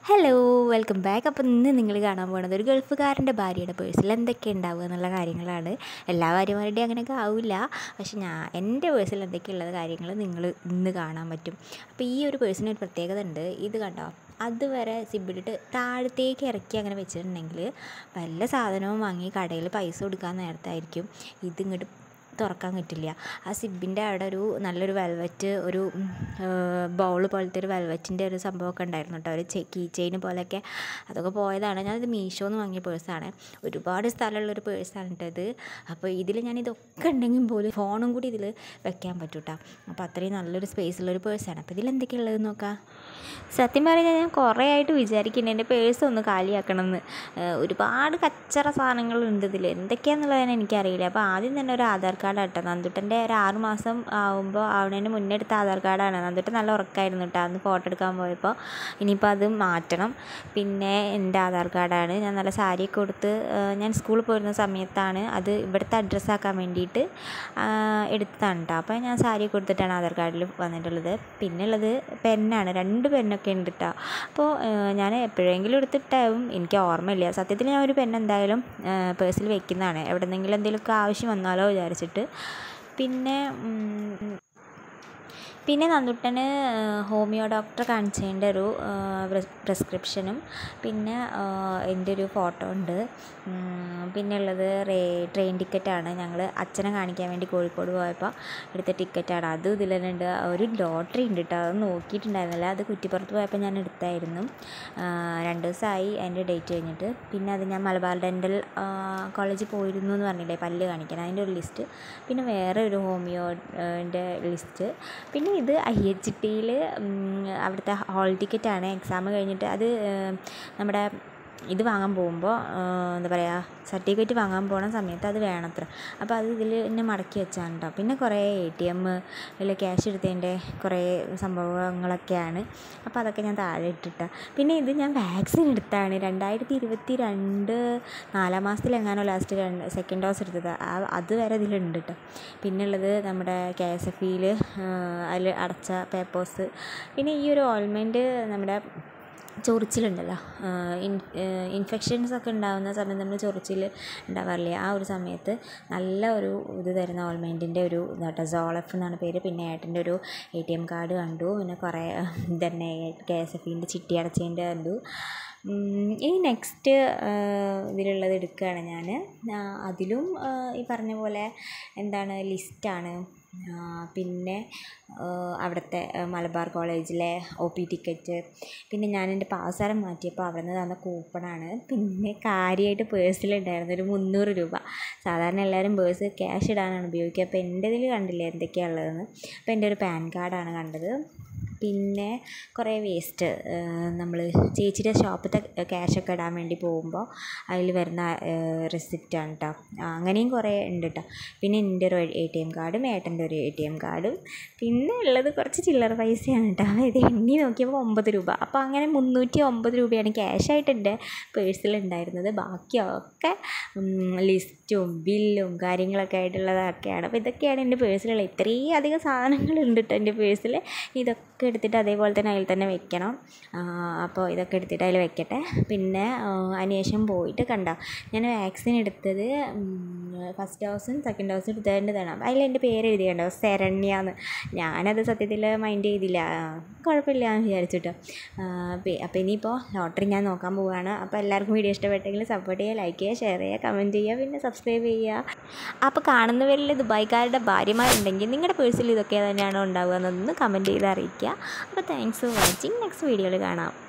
hello welcome back അപ്പോൾ ഇന്ന് നിങ്ങൾ കാണാൻ പോകുന്നത് ഒരു ഗൾഫുകാരൻ്റെ ഭാര്യയുടെ പേഴ്സിൽ എന്തൊക്കെ ഉണ്ടാവുക എന്നുള്ള കാര്യങ്ങളാണ് എല്ലാ ഭാര്യമാരുടെയും അങ്ങനെയൊക്കെ ആവില്ല പക്ഷെ ഞാൻ എൻ്റെ പേഴ്സിൽ എന്തൊക്കെയുള്ളത് കാര്യങ്ങൾ നിങ്ങൾ ഇന്ന് കാണാൻ പറ്റും അപ്പോൾ ഈ ഒരു പേഴ്സിന് ഒരു പ്രത്യേകത ഉണ്ട് ഇത് കണ്ടോ അതുവരെ സിബിലിട്ട് താഴത്തേക്ക് ഇറക്കി അങ്ങനെ വെച്ചിട്ടുണ്ടെങ്കിൽ വല്ല സാധനവും വാങ്ങി കടയിൽ പൈസ കൊടുക്കാൻ നേരത്തായിരിക്കും ഇതിങ്ങോട്ട് തുറക്കാൻ പറ്റില്ല ആ സിബിൻ്റെ അവിടെ ഒരു നല്ലൊരു വെൽവെറ്റ് ഒരു ബൗൾ പോലത്തെ ഒരു വെൽവെറ്റിൻ്റെ ഒരു സംഭവമൊക്കെ ഉണ്ടായിരുന്നു കേട്ടോ ഒരു കീ ചെയിൻ പോലെയൊക്കെ അതൊക്കെ പോയതാണ് ഞാനിത് മീഷോന്ന് വാങ്ങിയ പേഴ്സാണ് ഒരുപാട് സ്ഥലമുള്ളൊരു പേഴ്സാണ് കേട്ടോ ഇത് അപ്പോൾ ഇതിൽ ഞാൻ ഇതൊക്കെ ഉണ്ടെങ്കിൽ പോലും ഫോണും കൂടി ഇതിൽ വെക്കാൻ പറ്റും കേട്ടോ അപ്പോൾ അത്രയും നല്ലൊരു സ്പേസുള്ളൊരു പേഴ്സാണ് അപ്പോൾ ഇതിൽ എന്തൊക്കെയുള്ളത് നോക്കാം സത്യം പറഞ്ഞാൽ ഞാൻ കുറേ ആയിട്ട് വിചാരിക്കുന്നുണ്ട് എൻ്റെ പേഴ്സ് ഒന്ന് കാലിയാക്കണം എന്ന് ഒരുപാട് കച്ചറ സാധനങ്ങളുണ്ട് ഇതിൽ എന്തൊക്കെയാണെന്നുള്ളതിന് എനിക്കറിയില്ല അപ്പോൾ ആദ്യം തന്നെ ഒരു ആധാർ കാർഡ് കേട്ടോ നന്ദുട്ടൻ്റെ ഒരു ആറ് മാസം ആവുമ്പോൾ ആവുന്നതിന് മുന്നേ എടുത്ത ആധാർ കാർഡാണ് നന്ദുട്ടൻ നല്ല ഉറക്കമായിരുന്നു കേട്ടോ അന്ന് ഫോട്ടോ എടുക്കാൻ പോയപ്പോൾ ഇനിയിപ്പോൾ അത് മാറ്റണം പിന്നെ എൻ്റെ ആധാർ കാർഡാണ് ഞാൻ നല്ല സാരിയൊക്കെ കൊടുത്ത് ഞാൻ സ്കൂളിൽ പോയിരുന്ന സമയത്താണ് അത് ഇവിടുത്തെ അഡ്രസ്സാക്കാൻ വേണ്ടിയിട്ട് എടുത്തതാണ് കേട്ടോ അപ്പോൾ ഞാൻ സാരിയൊക്കെ കൊടുത്തിട്ടാണ് ആധാർ കാർഡിൽ വന്നിട്ടുള്ളത് പിന്നെ ഉള്ളത് പെന്നാണ് രണ്ട് പെന്നൊക്കെ ഉണ്ട് കേട്ടോ അപ്പോൾ ഞാൻ എപ്പോഴെങ്കിലും എടുത്തിട്ടാവും എനിക്ക് ഓർമ്മയില്ല സത്യത്തിൽ ഞാൻ ഒരു പെൻ എന്തായാലും പേഴ്സിൽ വെക്കുന്നതാണ് എവിടെന്നെങ്കിലും എന്തെങ്കിലുമൊക്കെ ആവശ്യം വന്നാലോ വിചാരിച്ചിട്ട് പിന്നെ പിന്നെ നന്ദുട്ടന് ഹോമിയോ ഡോക്ടറെ കാണിച്ചതിൻ്റെ ഒരു പ്രിസ്ക്രിപ്ഷനും പിന്നെ എൻ്റെ ഒരു ഫോട്ടോ ഉണ്ട് പിന്നെ ഉള്ളത് റേ ട്രെയിൻ ടിക്കറ്റാണ് ഞങ്ങൾ അച്ഛനെ കാണിക്കാൻ വേണ്ടി കോഴിക്കോട് പോയപ്പോൾ എടുത്ത ടിക്കറ്റാണ് അതും ഇതിൽ തന്നെ ഉണ്ട് ഒരു ലോട്ടറി ഉണ്ട് കേട്ടോ അത് നോക്കിയിട്ടുണ്ടായിരുന്നില്ല അത് കുറ്റിപ്പുറത്ത് പോയപ്പോൾ ഞാൻ എടുത്തായിരുന്നു രണ്ട് ദിവസമായി അതിൻ്റെ ഡേറ്റ് കഴിഞ്ഞിട്ട് പിന്നെ അത് ഞാൻ മലബാർ ഡെൻ്റൽ കോളേജിൽ പോയിരുന്നു എന്ന് പറഞ്ഞില്ലേ പല്ല് കാണിക്കാൻ അതിൻ്റെ ഒരു ലിസ്റ്റ് പിന്നെ വേറെ ഒരു ഹോമിയോൻ്റെ ലിസ്റ്റ് പിന്നെ ഇത് ഐ എച്ച് ടിയിൽ അവിടുത്തെ ഹാൾ ടിക്കറ്റാണ് എക്സാം കഴിഞ്ഞിട്ട് അത് നമ്മുടെ ഇത് വാങ്ങാൻ പോകുമ്പോൾ എന്താ പറയുക സർട്ടിഫിക്കറ്റ് വാങ്ങാൻ പോണ സമയത്ത് അത് വേണത്ര അപ്പോൾ അത് ഇതിൽ എന്നെ മടക്കി വെച്ചാണ് കേട്ടോ പിന്നെ കുറേ എ ടി എം ഇതിൽ ക്യാഷ് എടുത്തതിൻ്റെ കുറേ സംഭവങ്ങളൊക്കെയാണ് അപ്പോൾ അതൊക്കെ ഞാൻ താഴെ ഇട്ടിട്ട പിന്നെ ഇത് ഞാൻ വാക്സിൻ എടുത്താണ് രണ്ടായിരത്തി ഇരുപത്തി രണ്ട് നാലാം മാസത്തിലെങ്ങാനോ ലാസ്റ്റ് രണ്ട് സെക്കൻഡ് ഡോസ് എടുത്തത് ആ അതുവരെ ഇതിലുണ്ട് കേട്ടോ പിന്നെ ഉള്ളത് നമ്മുടെ കെ എസ് എഫ് ഇയിൽ അതിൽ അടച്ച പേപ്പേഴ്സ് പിന്നെ ഈ ഒരു ഓയിൽമെൻറ്റ് നമ്മുടെ ചൊറിച്ചിലുണ്ടല്ലോ ഇൻ ഇൻഫെക്ഷൻസ് ഒക്കെ ഉണ്ടാകുന്ന സമയത്ത് നമ്മൾ ചൊറിച്ചിൽ ഉണ്ടാവാറില്ലേ ആ ഒരു സമയത്ത് നല്ല ഒരു ഇത് തരുന്ന ഓൾമെൻറ്റിൻ്റെ ഒരു ഇതാട്ടോ സോളഫ് എന്നാണ് പേര് പിന്നെ ഏട്ടൻ്റെ ഒരു എ ടി എം കാർഡ് കണ്ടു പിന്നെ കുറേ തന്നെ കെ എസ് എഫ് ഇൻ്റെ ചിട്ടി അടച്ചതിൻ്റെ കണ്ടു ഇനി നെക്സ്റ്റ് ഇതിലുള്ളത് എടുക്കുകയാണ് ഞാൻ അതിലും ഈ പറഞ്ഞ പോലെ എന്താണ് ലിസ്റ്റാണ് പിന്നെ അവിടുത്തെ മലബാർ കോളേജിലെ ഒ പി ടിക്കറ്റ് പിന്നെ ഞാൻ എൻ്റെ പാസ്സാരം മാറ്റിയപ്പോൾ അവിടെ നിന്ന് തന്ന കൂപ്പണാണ് പിന്നെ കാര്യമായിട്ട് പേഴ്സിലുണ്ടായിരുന്നു ഒരു മുന്നൂറ് രൂപ സാധാരണ എല്ലാവരും പേഴ്സ് ക്യാഷ് ഇടാനാണ് ഉപയോഗിക്കുക അപ്പോൾ എൻ്റെ ഇതിൽ കണ്ടില്ല എന്തൊക്കെയാണ് ഉള്ളതെന്ന് അപ്പോൾ എൻ്റെ ഒരു പാൻ കാർഡാണ് കണ്ടത് പിന്നെ കുറേ വേസ്റ്റ് നമ്മൾ ചേച്ചിയുടെ ഷോപ്പിലത്തെ ക്യാഷൊക്കെ ഇടാൻ വേണ്ടി പോകുമ്പോൾ അതിൽ വരുന്ന റെസിപ്റ്റാണ് കേട്ടോ അങ്ങനെയും കുറേ ഉണ്ട് കേട്ടോ പിന്നെ എൻ്റെ ഒരു എ ടി എം കാർഡും ഏട്ടൻ്റെ ഒരു എ ടി എം കാർഡും പിന്നെ ഉള്ളത് കുറച്ച് ചില്ലറ പൈസയാണ് കേട്ടോ അതായത് എണ്ണി നോക്കിയപ്പോൾ ഒമ്പത് രൂപ അപ്പോൾ അങ്ങനെ മുന്നൂറ്റി ഒമ്പത് രൂപയാണ് ക്യാഷായിട്ട് എൻ്റെ പേഴ്സിലുണ്ടായിരുന്നത് ബാക്കിയൊക്കെ ലിസ്റ്റും ബില്ലും കാര്യങ്ങളൊക്കെ ആയിട്ടുള്ളതൊക്കെയാണ് അപ്പോൾ ഇതൊക്കെയാണ് എൻ്റെ പേഴ്സിലുള്ള ഇത്രയും അധികം സാധനങ്ങളുണ്ട് കേട്ടോ എൻ്റെ പേഴ്സിൽ ഇതൊക്കെ എടുത്തിട്ട് അതേപോലെ തന്നെ അതിൽ തന്നെ വെക്കണം അപ്പോൾ ഇതൊക്കെ എടുത്തിട്ട് അതിൽ വെക്കട്ടെ പിന്നെ അതിനുശേഷം പോയിട്ട് കണ്ടോ ഞാൻ വാക്സിൻ എടുത്തത് ഫസ്റ്റ് ഡോസും സെക്കൻഡ് ഡോസും എടുത്തതിൻ്റെതാണ് അതിൽ എൻ്റെ പേര് എഴുതി കണ്ടോ ശരണ്യാന്ന് ഞാനത് സത്യത്തിൽ മൈൻഡ് ചെയ്തില്ല കുഴപ്പമില്ല എന്ന് വിചാരിച്ചിട്ടോ അപ്പോൾ ഇനിയിപ്പോൾ ലോട്ടറി ഞാൻ നോക്കാൻ പോവുകയാണ് അപ്പോൾ എല്ലാവർക്കും വീഡിയോ ഇഷ്ടപ്പെട്ടെങ്കിൽ സപ്പോർട്ട് ചെയ്യുക ലൈക്ക് ചെയ്യുക ഷെയർ ചെയ്യുക കമൻറ്റ് ചെയ്യുക പിന്നെ സബ്സ്ക്രൈബ് ചെയ്യുക അപ്പോൾ കാണുന്നവരിൽ ദുബായ്ക്കാരുടെ ഭാര്യമാരുണ്ടെങ്കിൽ നിങ്ങളുടെ പേഴ്സിൽ ഇതൊക്കെ തന്നെയാണോ ഉണ്ടാവുക എന്നൊന്ന് കമൻറ്റ് ചെയ്ത് അറിയിക്കുക അപ്പോൾ താങ്ക്സ് ഫോർ വാച്ചിങ് നെക്സ്റ്റ് വീഡിയോയിൽ കാണാം